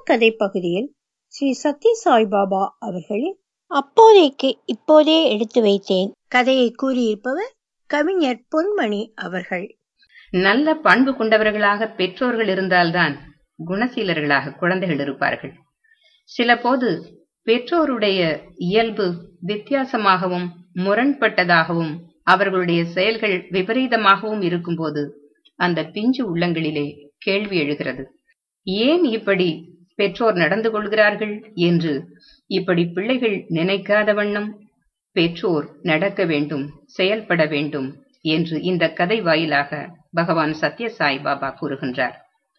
கதை பகுதியில் ஸ்ரீ சத்ய சாய்பாபா அவர்களின் அப்போதைக்கு இப்போதே எடுத்து வைத்தேன் கதையை கூறியிருப்பவர் கவிஞர் பொன்மணி அவர்கள் நல்ல பண்பு கொண்டவர்களாக பெற்றோர்கள் இருந்தால்தான் குணசீலர்களாக குழந்தைகள் இருப்பார்கள் சில போது பெற்றோருடைய இயல்பு வித்தியாசமாகவும் முரண்பட்டதாகவும் அவர்களுடைய செயல்கள் விபரீதமாகவும் இருக்கும்போது அந்த பிஞ்சு உள்ளங்களிலே கேள்வி எழுகிறது ஏன் இப்படி பெற்றோர் நடந்து கொள்கிறார்கள் என்று இப்படி பிள்ளைகள் நினைக்காத வண்ணம் பெற்றோர் நடக்க வேண்டும் செயல்பட வேண்டும் என்று இந்த கதை வாயிலாக பகவான் சத்ய சாய் பாபா கூறுகின்றார்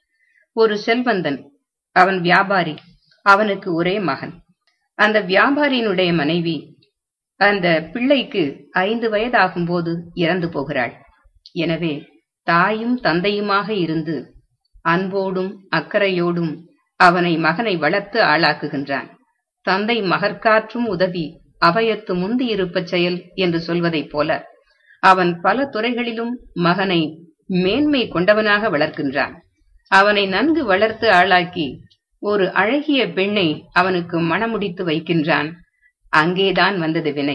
ஒரு செல்வந்தன் அவன் வியாபாரி அவனுக்கு ஒரே மகன் அந்த வியாபாரியினுடைய மனைவி அந்த பிள்ளைக்கு ஐந்து வயதாகும் போது இறந்து போகிறாள் எனவே தாயும் தந்தையுமாக இருந்து அன்போடும் அக்கறையோடும் அவனை மகனை வளர்த்து ஆளாக்குகின்றான் தந்தை மகற்காற்றும் உதவி அவையத்து முந்தியிருப்ப செயல் என்று சொல்வதைப் போல அவன் பல துறைகளிலும் மகனை மேன்மை கொண்டவனாக வளர்க்கின்றான் அவனை நன்கு வளர்த்து ஆளாக்கி ஒரு அழகிய பெண்ணை அவனுக்கு மணமுடித்து வைக்கின்றான் அங்கேதான் வந்தது வினை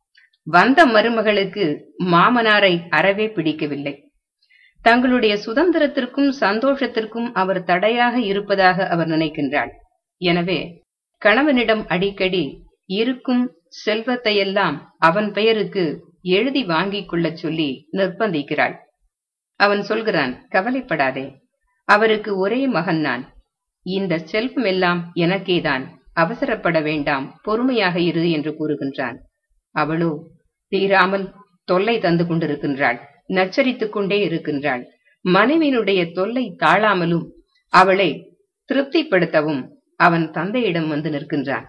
வந்த மருமகளுக்கு மாமனாரை அறவே பிடிக்கவில்லை தங்களுடைய சுதந்திரத்திற்கும் சந்தோஷத்திற்கும் அவர் தடையாக இருப்பதாக அவர் நினைக்கின்றாள் எனவே கணவனிடம் அடிக்கடி இருக்கும் செல்வத்தையெல்லாம் அவன் பெயருக்கு எழுதி வாங்கிக் கொள்ளச் சொல்லி நிர்பந்திக்கிறாள் அவன் சொல்கிறான் கவலைப்படாதே அவருக்கு ஒரே மகன் நான் இந்த செல்வம் எல்லாம் எனக்கேதான் அவசரப்பட வேண்டாம் பொறுமையாக இரு என்று கூறுகின்றான் அவளோ தீராமல் தொல்லை தந்து கொண்டிருக்கின்றாள் நச்சரித்துக் கொண்டே இருக்கின்றாள் மனைவியினுடைய தொல்லை தாழாமலும் அவளை திருப்திப்படுத்தவும் அவன் தந்தையிடம் வந்து நிற்கின்றான்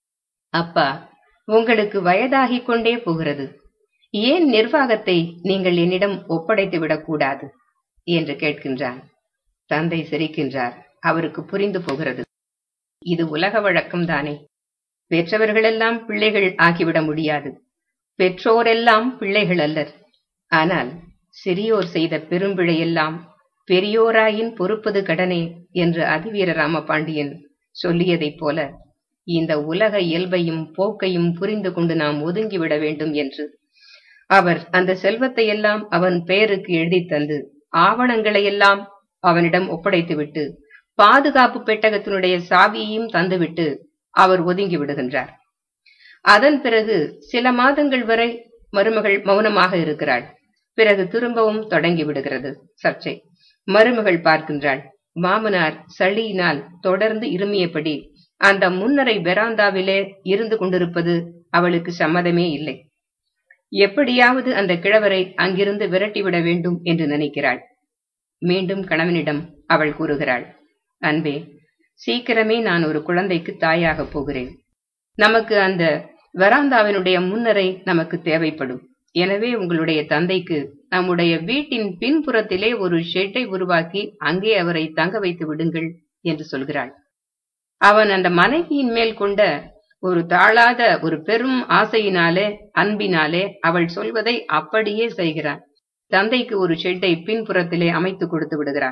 அப்பா உங்களுக்கு வயதாகிக் கொண்டே போகிறது ஏன் நிர்வாகத்தை நீங்கள் என்னிடம் ஒப்படைத்து விடக்கூடாது என்று கேட்கின்றான் தந்தை சிரிக்கின்றார் அவருக்கு புரிந்து போகிறது இது உலக வழக்கம் தானே பெற்றவர்களெல்லாம் பிள்ளைகள் ஆகிவிட முடியாது பெற்றோரெல்லாம் பிள்ளைகள் அல்லர் ஆனால் சிறியோர் செய்த பெரும்பிழையெல்லாம் பெரியோராயின் பொறுப்பது கடனே என்று அதிவீர ராமபாண்டியன் சொல்லியதைப் போல இந்த உலக இயல்பையும் போக்கையும் புரிந்து கொண்டு நாம் ஒதுங்கிவிட வேண்டும் என்று அவர் அந்த செல்வத்தையெல்லாம் அவன் பெயருக்கு எழுதி தந்து ஆவணங்களையெல்லாம் அவனிடம் ஒப்படைத்துவிட்டு பாதுகாப்பு பெட்டகத்தினுடைய சாவியையும் தந்துவிட்டு அவர் ஒதுங்கி விடுகின்றார் அதன் பிறகு சில மாதங்கள் வரை மருமகள் மௌனமாக இருக்கிறாள் பிறகு திரும்பவும் தொடங்கி விடுகிறது சர்ச்சை மருமகள் பார்க்கின்றாள் மாமனார் சளியினால் தொடர்ந்து இருமியபடி அந்த முன்னரை பெராந்தாவிலே இருந்து கொண்டிருப்பது அவளுக்கு சம்மதமே இல்லை எப்படியாவது அந்த கிழவரை அங்கிருந்து விரட்டிவிட வேண்டும் என்று நினைக்கிறாள் மீண்டும் கணவனிடம் அவள் கூறுகிறாள் அன்பே சீக்கிரமே நான் ஒரு குழந்தைக்கு தாயாக போகிறேன் நமக்கு அந்த வராந்தாவினுடைய முன்னரை நமக்கு தேவைப்படும் எனவே உங்களுடைய தந்தைக்கு நம்முடைய வீட்டின் பின்புறத்திலே ஒரு ஷெட்டை உருவாக்கி அங்கே அவரை தங்க வைத்து விடுங்கள் என்று சொல்கிறாள் அவன் அந்த மனைவியின் மேல் கொண்ட ஒரு தாழாத ஒரு பெரும் ஆசையினாலே அன்பினாலே அவள் சொல்வதை அப்படியே செய்கிறான் தந்தைக்கு ஒரு ஷெட்டை பின்புறத்திலே அமைத்து கொடுத்து விடுகிறான்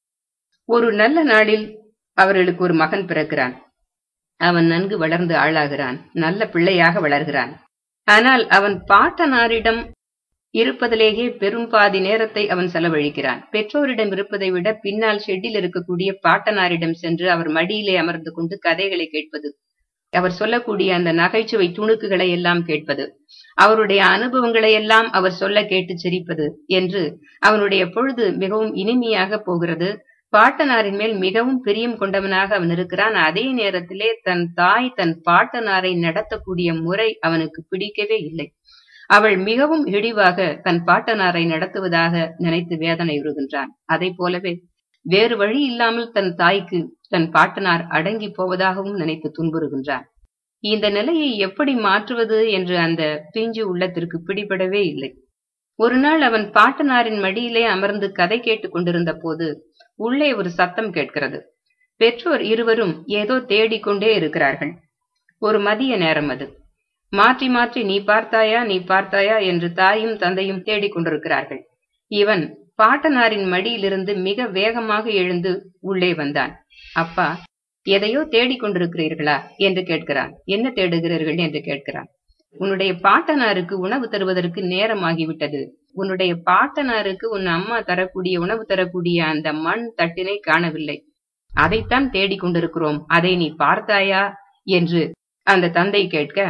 ஒரு நல்ல நாளில் அவர்களுக்கு ஒரு மகன் பிறக்கிறான் அவன் நன்கு வளர்ந்து ஆளாகிறான் நல்ல பிள்ளையாக வளர்கிறான் ஆனால் அவன் பாட்டனாரிடம் இருப்பதிலேயே பெரும்பாதி நேரத்தை அவன் செலவழிக்கிறான் பெற்றோரிடம் இருப்பதை விட பின்னால் ஷெட்டில் இருக்கக்கூடிய பாட்டனாரிடம் சென்று அவர் மடியிலே அமர்ந்து கொண்டு கதைகளை கேட்பது அவர் சொல்லக்கூடிய அந்த நகைச்சுவை துணுக்குகளை எல்லாம் கேட்பது அவருடைய அனுபவங்களை எல்லாம் அவர் சொல்ல கேட்டு சிரிப்பது என்று அவனுடைய பொழுது மிகவும் இனிமையாக போகிறது பாட்டனாரின் மேல் மிகவும் பிரியம் கொண்டவனாக அவன் இருக்கிறான் அதே நேரத்திலே தன் தாய் தன் பாட்டனாரை நடத்தக்கூடிய முறை அவனுக்கு பிடிக்கவே இல்லை அவள் மிகவும் இழிவாக தன் பாட்டனாரை நடத்துவதாக நினைத்து வேதனை உறுகின்றான் அதை போலவே வேறு வழி இல்லாமல் தன் தாய்க்கு தன் பாட்டனார் அடங்கி போவதாகவும் நினைத்து துன்புறுகின்றான் இந்த நிலையை எப்படி மாற்றுவது என்று அந்த பிஞ்சு உள்ளத்திற்கு பிடிபடவே இல்லை ஒரு நாள் அவன் பாட்டனாரின் மடியிலே அமர்ந்து கதை கேட்டுக் கொண்டிருந்த போது உள்ளே ஒரு சத்தம் கேட்கிறது பெற்றோர் இருவரும் ஏதோ தேடிக்கொண்டே இருக்கிறார்கள் ஒரு மதிய நேரம் அது மாற்றி மாற்றி நீ பார்த்தாயா நீ பார்த்தாயா என்று தாயும் தந்தையும் தேடிக் கொண்டிருக்கிறார்கள் இவன் பாட்டனாரின் மடியிலிருந்து மிக வேகமாக எழுந்து உள்ளே வந்தான் அப்பா எதையோ தேடிக் கொண்டிருக்கிறீர்களா என்று கேட்கிறான் என்ன தேடுகிறீர்கள் என்று கேட்கிறான் உன்னுடைய பாட்டனாருக்கு உணவு தருவதற்கு நேரமாகிவிட்டது உன்னுடைய பாட்டனாருக்கு உன் அம்மா தரக்கூடிய உணவு தரக்கூடிய அந்த மண் தட்டினை காணவில்லை அதைத்தான் தேடிக் கொண்டிருக்கிறோம் அதை நீ பார்த்தாயா என்று அந்த தந்தை கேட்க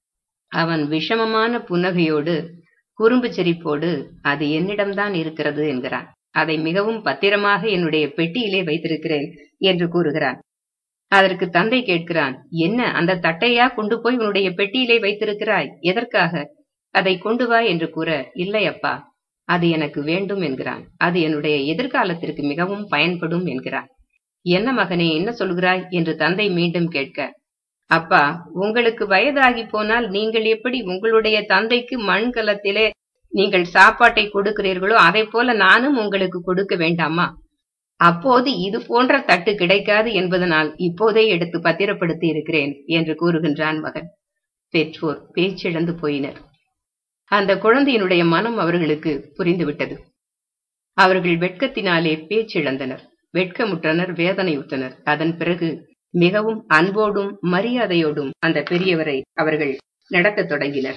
அவன் விஷமமான புன்னகையோடு குறும்பு சிரிப்போடு அது என்னிடம்தான் இருக்கிறது என்கிறான் அதை மிகவும் பத்திரமாக என்னுடைய பெட்டியிலே வைத்திருக்கிறேன் என்று கூறுகிறான் அதற்கு தந்தை கேட்கிறான் என்ன அந்த தட்டையா கொண்டு போய் உன்னுடைய பெட்டியிலே வைத்திருக்கிறாய் எதற்காக அதை கொண்டு வா என்று கூற இல்லை அப்பா அது எனக்கு வேண்டும் என்கிறான் அது என்னுடைய எதிர்காலத்திற்கு மிகவும் பயன்படும் என்கிறான் என்ன மகனே என்ன சொல்கிறாய் என்று தந்தை மீண்டும் கேட்க அப்பா உங்களுக்கு வயதாகி போனால் நீங்கள் எப்படி உங்களுடைய தந்தைக்கு மண்கலத்திலே நீங்கள் சாப்பாட்டை கொடுக்கிறீர்களோ அதை போல நானும் உங்களுக்கு கொடுக்க வேண்டாமா அப்போது இது போன்ற தட்டு கிடைக்காது என்பதனால் இப்போதே எடுத்து பத்திரப்படுத்தி இருக்கிறேன் என்று கூறுகின்றான் மகன் பெற்றோர் பேச்சிழந்து போயினர் அந்த குழந்தையினுடைய மனம் அவர்களுக்கு புரிந்துவிட்டது அவர்கள் வெட்கத்தினாலே பேச்சிழந்தனர் வெட்கமுற்றனர் வேதனையுற்றனர் அதன் பிறகு மிகவும் அன்போடும் மரியாதையோடும் அந்த பெரியவரை அவர்கள் நடத்தத் தொடங்கினர்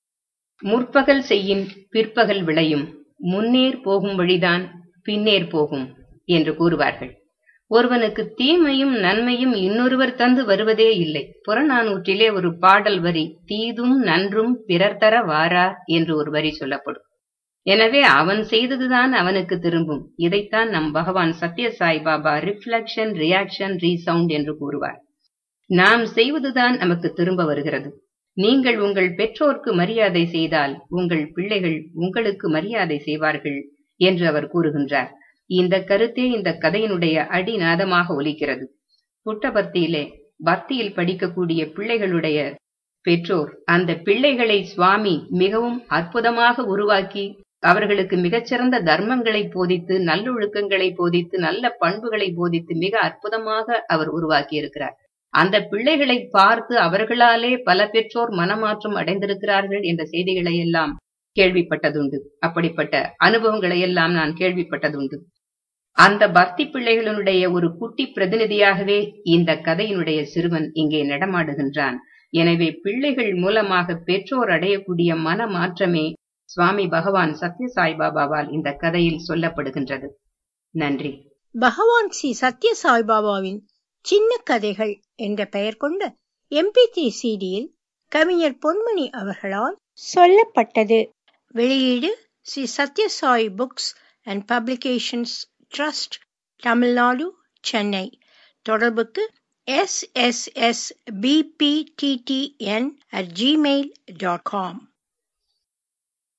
முற்பகல் செய்யின் பிற்பகல் விளையும் முன்னேர் போகும் வழிதான் பின்னேர் போகும் என்று கூறுவார்கள் ஒருவனுக்கு தீமையும் நன்மையும் இன்னொருவர் தந்து வருவதே இல்லை புறநானூற்றிலே ஒரு பாடல் வரி தீதும் நன்றும் பிறர் தர வாரா என்று ஒரு வரி சொல்லப்படும் எனவே அவன் செய்ததுதான் அவனுக்கு திரும்பும் இதைத்தான் நம் Bhagavan Sathya Sai Baba reflection reaction resound என்று கூறுவார் நாம் செய்வதுதான் நமக்கு திரும்ப வருகிறது நீங்கள் உங்கள் பெற்றோர்க்கு மரியாதை செய்தால் உங்கள் பிள்ளைகள் உங்களுக்கு மரியாதை செய்வார்கள் என்று அவர் கூறுகின்றார் இந்த கருத்தே இந்த கதையினுடைய அடிநாதமாக ஒலிக்கிறது புட்டபர்த்தியிலே பக்தியில் படிக்கக்கூடிய பிள்ளைகளுடைய பெற்றோர் அந்த பிள்ளைகளை சுவாமி மிகவும் அற்புதமாக உருவாக்கி அவர்களுக்கு மிகச்சிறந்த தர்மங்களை போதித்து நல்லொழுக்கங்களை போதித்து நல்ல பண்புகளை போதித்து மிக அற்புதமாக அவர் உருவாக்கி இருக்கிறார் அந்த பிள்ளைகளை பார்த்து அவர்களாலே பல பெற்றோர் மனமாற்றம் அடைந்திருக்கிறார்கள் என்ற செய்திகளை எல்லாம் கேள்விப்பட்டதுண்டு அப்படிப்பட்ட அனுபவங்களை எல்லாம் நான் கேள்விப்பட்டதுண்டு அந்த பக்தி பிள்ளைகளுடைய ஒரு குட்டி பிரதிநிதியாகவே இந்த கதையினுடைய சிறுவன் இங்கே நடமாடுகின்றான் எனவே பிள்ளைகள் மூலமாக பெற்றோர் அடையக்கூடிய மன மாற்றமே சுவாமி பகவான் சத்ய சாய்பாபாவால் இந்த கதையில் சொல்லப்படுகின்றது நன்றி பகவான் ஸ்ரீ சத்ய சாய்பாபாவின் சின்ன கதைகள் என்ற பெயர் கொண்ட எம்பி த்ரீ சிடியில் கவிஞர் பொன்மணி அவர்களால் சொல்லப்பட்டது வெளியீடு Sri Sathya Sai books and publications trust Tamil Nadu Chennai தொடர்புக்கு S S S PPTTN at Gmail dot com